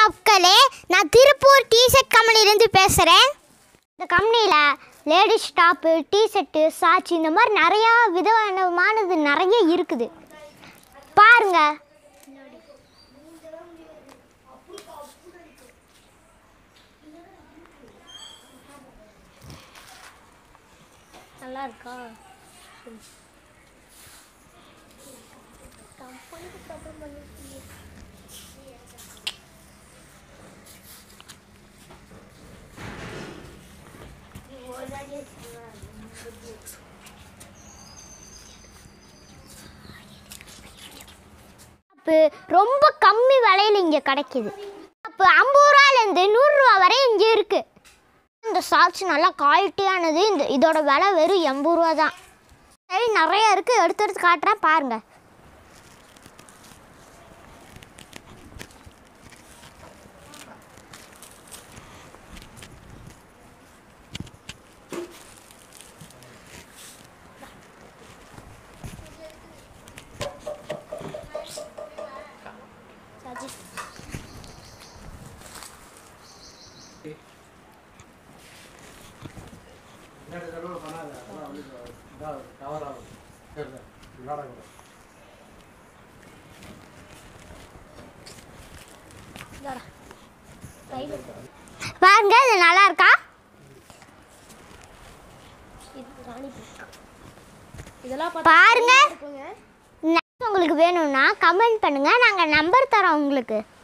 மக்களே நான் திருப்பூர் டிஷர்ட் கம்பெனிலேருந்து பேசுகிறேன் இந்த கம்பெனியில் லேடிஸ் டாப்பு டிஷர்ட்டு சாட்சி இந்த மாதிரி நிறையா விதமானது நிறைய இருக்குது பாருங்க நல்லா இருக்கா இப்போ ரொம்ப கம்மி விலையில் இங்கே கிடைக்குது அப்போ ஐம்பது ரூபாலேருந்து நூறுரூவா வரை இங்கே இருக்குது இந்த சாக்ஸ் நல்லா குவாலிட்டியானது இந்த இதோட விலை வெறும் எண்பது ரூபா தான் சரி நிறைய இருக்குது எடுத்து எடுத்து காட்டுறேன் பாருங்கள் பாருங்க இது நல்லா இருக்கா பாருங்க next உங்களுக்கு வேணும்னா கமெண்ட் பண்ணுங்க நாங்கள் நம்பர் தரோம் உங்களுக்கு